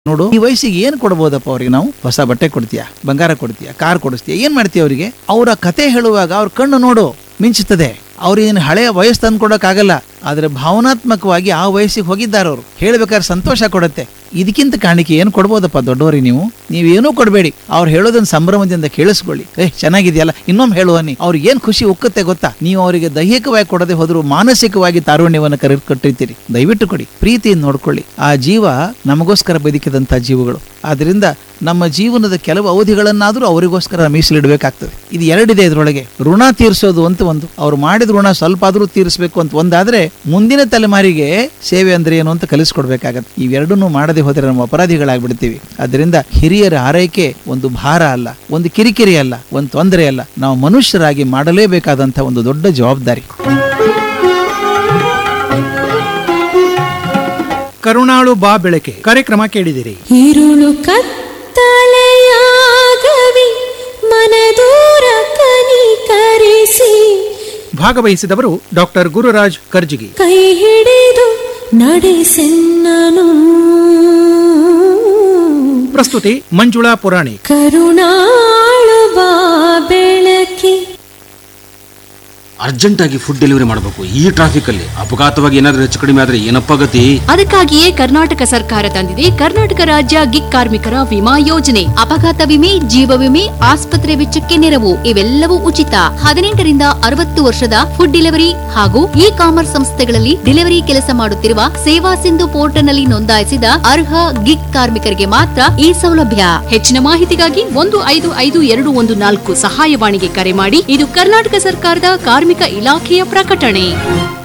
ನೋಡು ಈ ವಯಸ್ಸಿಗೆ ಏನ್ ಕೊಡ್ಬೋದಪ್ಪ ಅವ್ರಿಗೆ ನಾವು ಹೊಸ ಬಟ್ಟೆ ಕೊಡ್ತೀಯಾ ಬಂಗಾರ ಕೊಡ್ತೀಯಾ ಕಾರ್ ಕೊಡಿಸ್ತೀಯಾ ಏನ್ ಮಾಡ್ತೀಯ ಅವರಿಗೆ ಅವರ ಕತೆ ಹೇಳುವಾಗ ಅವ್ರ ಕಣ್ಣು ನೋಡು ಮಿಂಚುತ್ತದೆ ಅವ್ರೇನು ಹಳೆಯ ವಯಸ್ಸು ತಂದ್ಕೊಡಕ್ಕಾಗಲ್ಲ ಆದ್ರೆ ಭಾವನಾತ್ಮಕವಾಗಿ ಆ ವಯಸ್ಸಿಗೆ ಹೋಗಿದ್ದಾರೆ ಅವರು ಹೇಳ್ಬೇಕಾದ್ರೆ ಸಂತೋಷ ಕೊಡುತ್ತೆ ಇದಕ್ಕಿಂತ ಕಾಣಿಕೆ ಏನು ಕೊಡ್ಬೋದಪ್ಪ ದೊಡ್ಡವರಿಗೆ ನೀವು ನೀವೇನೂ ಕೊಡಬೇಡಿ ಅವ್ರು ಹೇಳೋದನ್ನ ಸಂಭ್ರಮದಿಂದ ಕೇಳಿಸ್ಕೊಳ್ಳಿ ಏ ಚೆನ್ನಾಗಿದೆಯಲ್ಲ ಇನ್ನೊಮ್ಮೆ ಹೇಳುವನಿ ಅವ್ರಿಗೆ ಏನ್ ಖುಷಿ ಉಕ್ಕತ್ತೆ ಗೊತ್ತಾ ನೀವು ಅವರಿಗೆ ದೈಹಿಕವಾಗಿ ಕೊಡದೆ ಹೋದ್ರು ಮಾನಸಿಕವಾಗಿ ತಾರುಣ್ಯವನ್ನು ಕರೆ ಕೊಟ್ಟಿರ್ತೀರಿ ದಯವಿಟ್ಟು ಕೊಡಿ ಪ್ರೀತಿಯಿಂದ ನೋಡ್ಕೊಳ್ಳಿ ಆ ಜೀವ ನಮಗೋಸ್ಕರ ಬದುಕಿದಂತ ಜೀವಗಳು ಆದ್ರಿಂದ ನಮ್ಮ ಜೀವನದ ಕೆಲವು ಅವಧಿಗಳನ್ನಾದ್ರೂ ಅವರಿಗೋಸ್ಕರ ಮೀಸಲಿಡಬೇಕಾಗ್ತದೆ ಇದು ಎರಡಿದೆ ಇದರೊಳಗೆ ಋಣ ತೀರಿಸೋದು ಅಂತ ಒಂದು ಅವ್ರು ಮಾಡಿದ ಋಣ ಸ್ವಲ್ಪ ಆದ್ರೂ ತೀರಿಸಬೇಕು ಅಂತ ಒಂದಾದ್ರೆ ಮುಂದಿನ ತಲೆಮಾರಿಗೆ ಸೇವೆ ಅಂದ್ರೆ ಏನು ಅಂತ ಕಲಿಸ್ಕೊಡ್ಬೇಕಾಗತ್ತೆ ಇವೆರಡನ್ನೂ ಮಾಡದೆ ಹೋದ್ರೆ ನಾವು ಅಪರಾಧಿಗಳಾಗ್ಬಿಡ್ತೀವಿ ಅದರಿಂದ ಹಿರಿಯರ ಆರೈಕೆ ಒಂದು ಭಾರ ಅಲ್ಲ ಒಂದು ಕಿರಿಕಿರಿ ಅಲ್ಲ ಒಂದು ತೊಂದರೆ ಅಲ್ಲ ನಾವು ಮನುಷ್ಯರಾಗಿ ಮಾಡಲೇಬೇಕಾದಂತ ಒಂದು ದೊಡ್ಡ ಜವಾಬ್ದಾರಿ ಕರುಣಾಳು ಬಾ ಬೆಳಕೆ ಕಾರ್ಯಕ್ರಮ ಕೇಳಿದಿರಿ ഇരുളു കത്തലയാകവി മനദൂರ ಕನಿಕರಿಸಿ ಭಾಗವಹಿಸಿದವರು ಡಾಕ್ಟರ್ ಗುರುರಾಜ್ ಕರ್ಜಿಗಿ ಕೈ ಹಿಡಿದು ನಡೆಸೆನ್ನನು ಪ್ರಸ್ತುತಿ ಮಂಜುಳಾ ಪುರಾಣಿ ಕರುಣಾಳು ಬಾ ಬೆಳಕಿ ಅರ್ಜೆಂಟಾಗಿ ಫುಡ್ ಡೆಲಿವರಿ ಮಾಡಬೇಕು ಈ ಟ್ರಾಫಿಕಲ್ಲಿ ಅಪಘಾತವಾಗಿ ಏನಾದರೂ ಹೆಚ್ಚು ಕಡಿಮೆ ಆದರೆ ಏನಪ್ಪ ಗತಿ ಅದಕ್ಕಾಗಿಯೇ ಕರ್ನಾಟಕ ಸರ್ಕಾರ ತಂದಿದೆ ಕರ್ನಾಟಕ ರಾಜ್ಯ ಗಿಗ್ ಕಾರ್ಮಿಕರ ವಿಮಾ ಯೋಜನೆ ಅಪಘಾತ ವಿಮೆ ಜೀವ ವಿಮೆ ಆಸ್ಪತ್ರೆ ವೆಚ್ಚಕ್ಕೆ ನೆರವು ಇವೆಲ್ಲವೂ ಉಚಿತ ಹದಿನೆಂಟರಿಂದ ಅರವತ್ತು ವರ್ಷದ ಫುಡ್ ಡೆಲಿವರಿ ಹಾಗೂ ಇ ಕಾಮರ್ಸ್ ಸಂಸ್ಥೆಗಳಲ್ಲಿ ಡೆಲಿವರಿ ಕೆಲಸ ಮಾಡುತ್ತಿರುವ ಸೇವಾ ಸಿಂಧು ಪೋರ್ಟಲ್ನಲ್ಲಿ ನೋಂದಾಯಿಸಿದ ಅರ್ಹ ಗಿಗ್ ಕಾರ್ಮಿಕರಿಗೆ ಮಾತ್ರ ಈ ಸೌಲಭ್ಯ ಹೆಚ್ಚಿನ ಮಾಹಿತಿಗಾಗಿ ಒಂದು ಐದು ಐದು ಎರಡು ಒಂದು ನಾಲ್ಕು ಸಹಾಯವಾಣಿಗೆ ಕರೆ ಮಾಡಿ ಇದು ಕರ್ನಾಟಕ ಸರ್ಕಾರದ ಕಾರ್ಮಿಕ ಇಲಾಖೆಯ ಪ್ರಕಟಣೆ